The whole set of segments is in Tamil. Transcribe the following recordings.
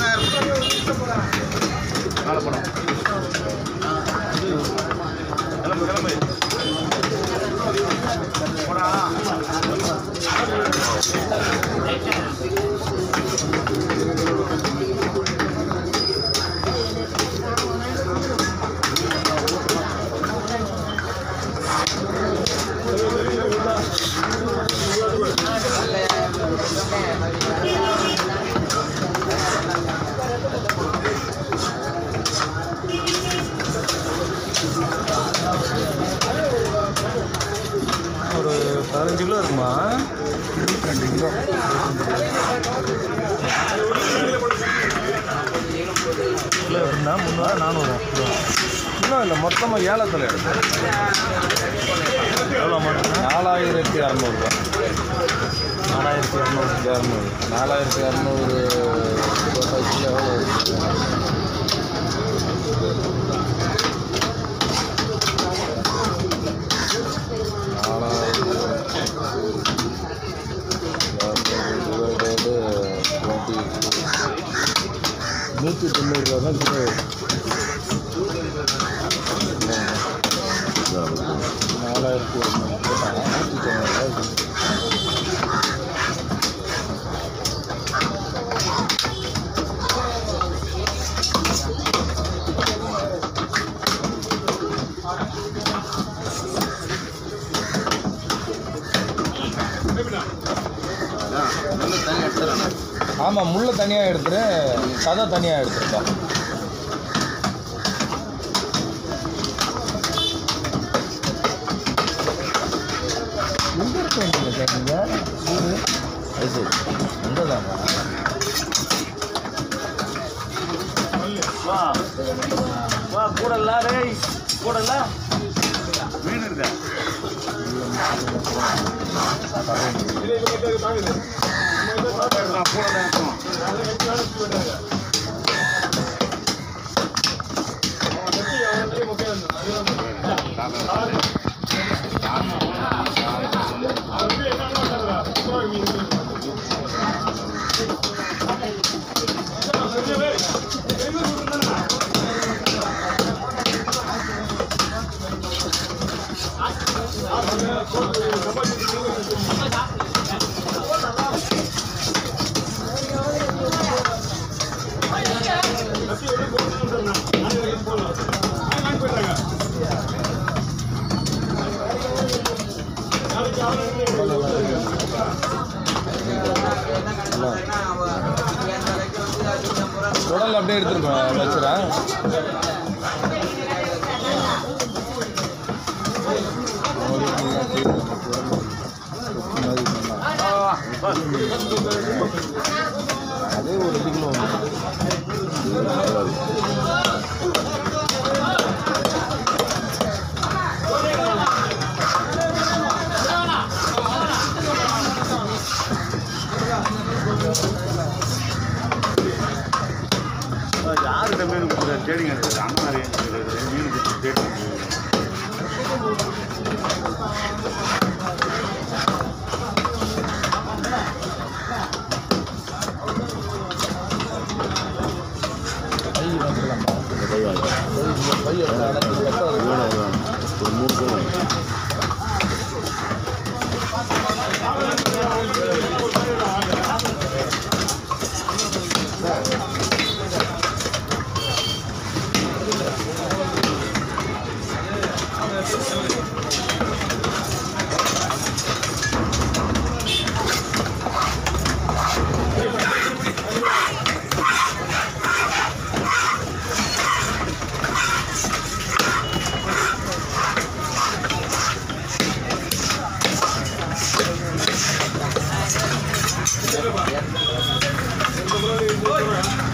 நாளை படம் கிளம்பு கிளம்பு போடா ஒரு பதினஞ்சு கிலோ இருக்குமா ரெண்டு கிலோ கிலோ எப்படின்னா முந்நூறு நானூறு கிலோ இன்னும் இல்லை மொத்தமாக ஏலத்தில் எடுக்கும் எவ்வளோ மட்டும் நாலாயிரத்தி அறநூறுவா நாலாயிரத்தி இரநூறு இரநூறு நாலாயிரத்தி இரநூறு எவ்வளோ நூற்றி தொண்ணூறு ரூபா தான் கிலோ நாலாயிரத்தி நூற்றி தொண்ணூறு ரூபா ஆமாம் முள்ளை தனியாக எடுத்துரு சதை தனியாக எடுத்துருப்பா எங்கே இருக்க வேண்டியது சார் நீங்கள் சூடு அது சரி அங்கே தாங்க வா வா கூடல டேய் கூடல மீன் இருக்கா கூட தான் இருக்கும் உடல் அப்படியே எடுத்துருக்கோம் வச்சுறேன் அதே ஒரு ரெண்டு கிலோ யாருக்கிட்ட மீன் கொடுக்குற தேடிங்க இருக்குது அண்ணன் நிறைய இருக்குது மீன் கொடுத்து தேடி கை வந்துடலாமா கை எடுத்து அடைச்சி கட்ட ஒரு மூணு கிலோ ஆ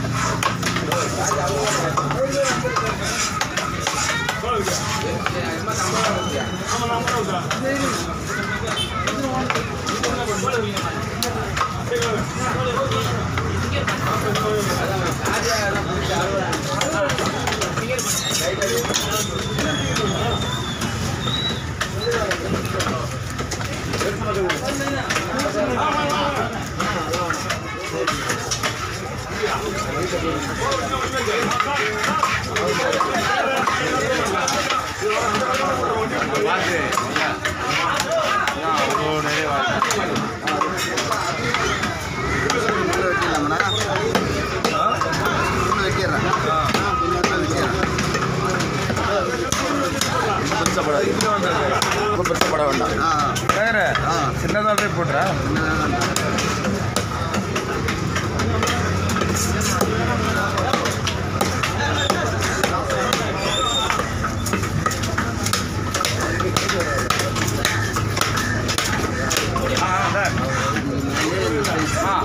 வாக்கு ஐயா. ஐயா, அவ்வளோ நிறைய வாக்கு பெருசப்படாது ரொம்ப பெருசப்பட வேண்டாம் வேற சின்னதாகவே போடுறா ஆ சார் ஆ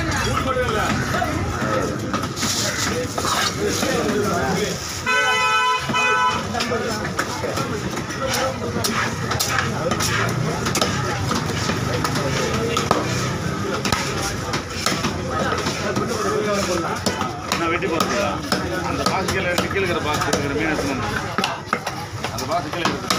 நான் வெட்டி போட்டுங்களா அந்த பாக்ஸ் கீழே இருக்கு கீழே இருக்கிற பாக்ஸ் இருக்கிற மீன் எடுத்துன்னு வந்து. அந்த பாக்ஸ் கீழே இருக்கு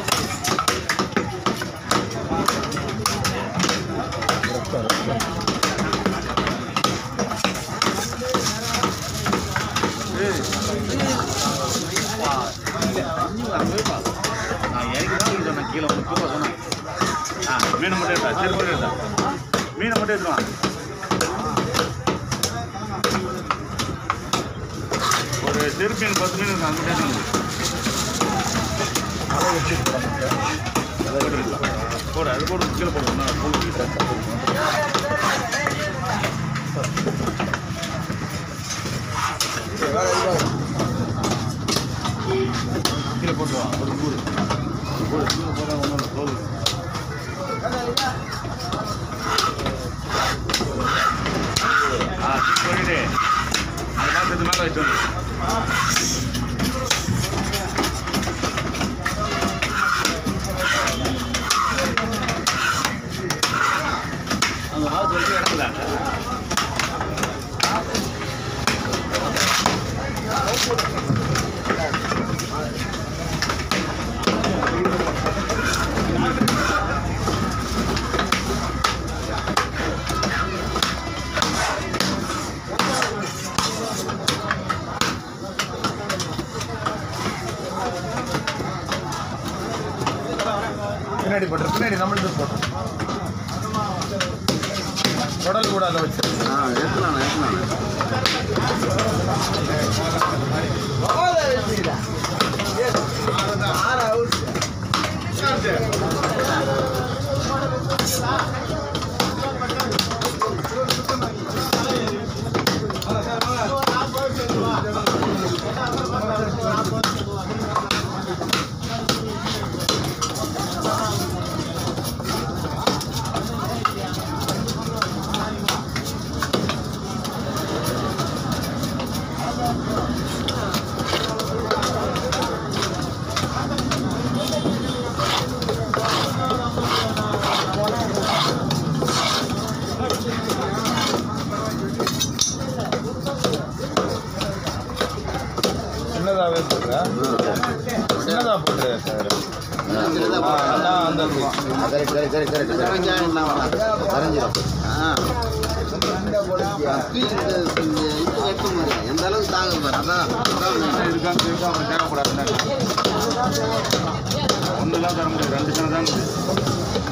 நான் இறக்கி தான் சொன்னேன் கீழே வந்து தூக்க சொன்னேன் ஆ மீனை மட்டும் எடுத்தா சரி மட்டும் எடுத்தா மீனை மட்டும் எடுத்துவான் ஒரு செரு மீன் பத்து மீன் இருக்கு அங்கே எடுத்து போடு அது போடு கீழே போடு நான் போட்டு கீழே போட்டு வா ஒரு கூடு கூடு கீழே போட்டால் ஒன்றும் இல்லை போகுது ஆ தூக்கி போயிடு அந்த பாத்திரத்து மேலே வச்சு வந்து அந்த ஹவுஸ் வரைக்கும் இடத்துல பின்னாடி போட்டு பின்னாடி நம்மளுக்கு போட்டோம் உடல் கூட அதை வச்சு சின்னதாகவே போடுற சின்னதாக போட்டு அந்த கரெக்ட் கரெக்ட் கரெக்ட் கரெக்ட் எந்த அளவுக்கு தாங்க பாரு அதான் இருக்காங்க இருக்காங்க தேவைப்படாது ஒன்றுலாம் தர முடியாது ரெண்டு சனம் தான் முடியும்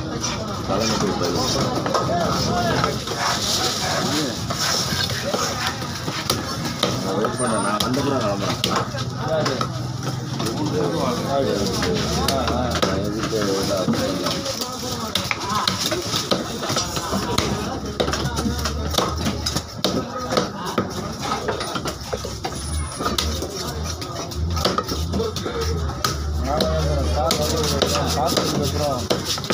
வெயிட் பண்ண நான் வந்து கூட கிளம்புறேன் யாரு? ஆ ஆ நான் எதுக்கு இதெல்லாம் பார்த்ததுக்கப்புறம்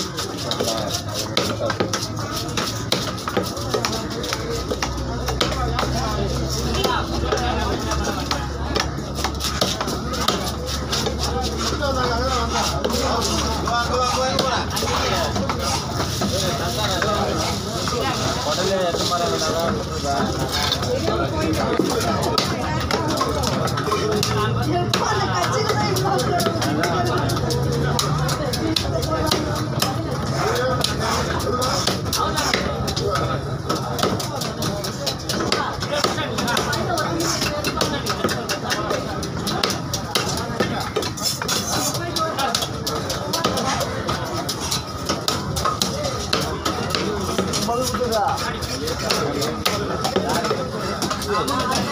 உடனே எட்டு மரம் எப்போ அந்த கட்சியில தான் இவ்வளோ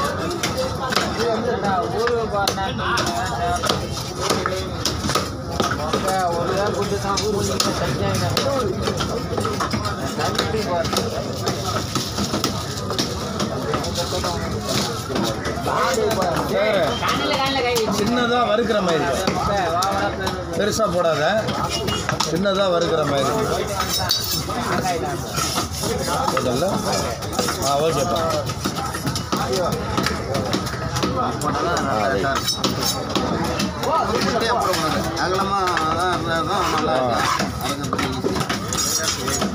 சின்னதாக வறுக்கிற மாதிரி பெருசாக போடாத சின்னதாக வறுக்கிற மாதிரி போதல்ல ஆ ஓகேப்பா அகலமாக தான் இருந்தால் தான் நல்லா இருக்கும் அரைக்கிறதுக்கு easy.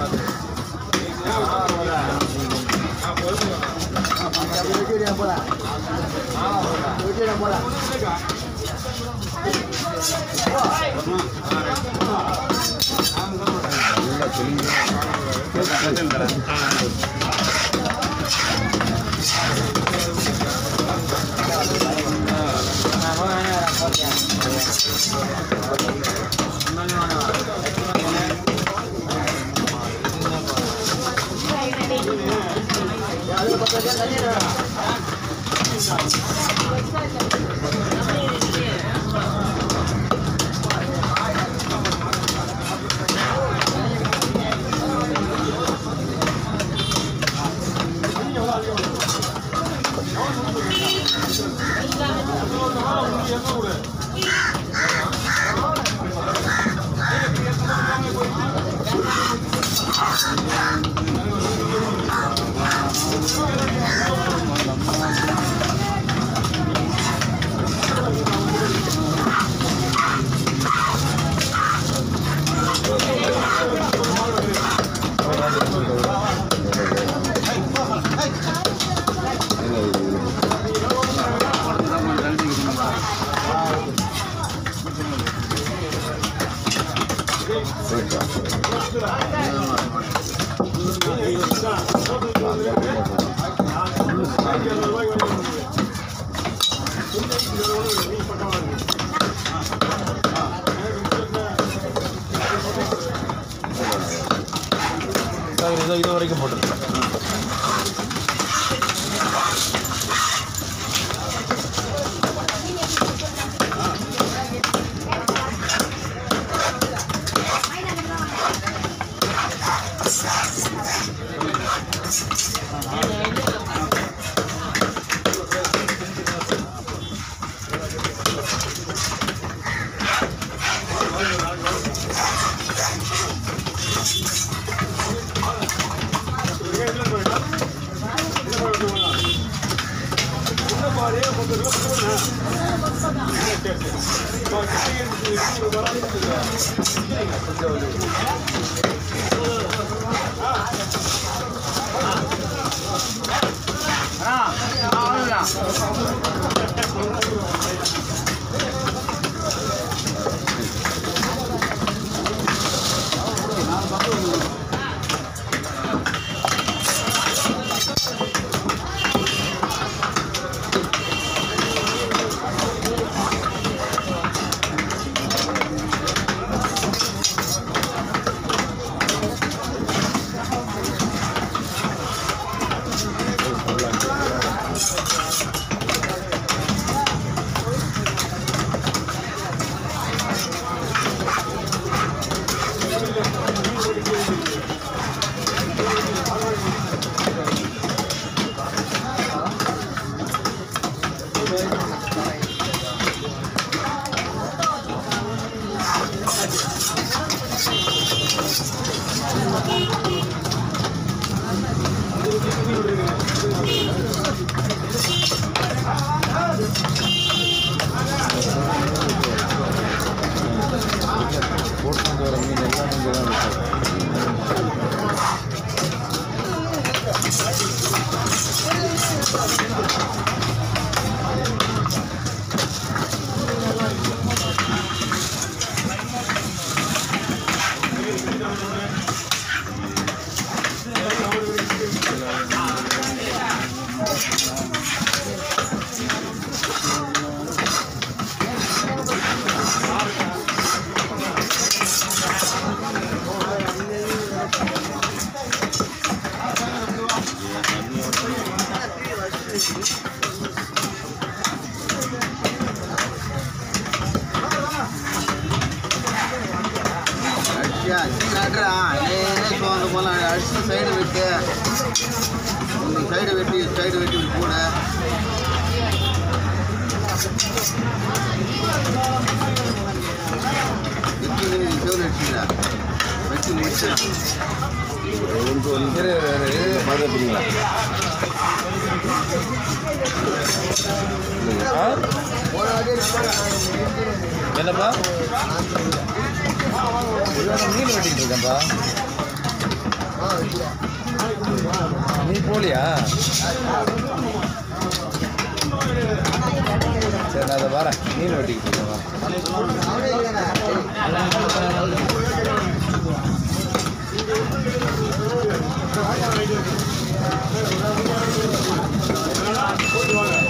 இதோ இது வரைக்கும் போட்டுருக்கேன் போட்டு வர மீன் எல்லாம் இங்கே தான் இருக்கும் இல்லைடா லேசு வந்து போல அடிச்சு சைடு வெட்டு இந்த சைடு வெட்டி சைடு வெட்டி இப்படி போட வெட்டி மீன் செவல் அடிச்சுடா வெட்டி முடிச்சிடலாம் இரு, இரு, இரு. பார்த்துப்பீங்களா ஆ? என்னப்பா இவன் மீன் வெட்டிட்டு இருக்கேன்ப்பா நீ போலியா சரி நான் அதை வரேன் மீன் வெட்டிக்கிட்டு இருக்கேன் வா. ஆ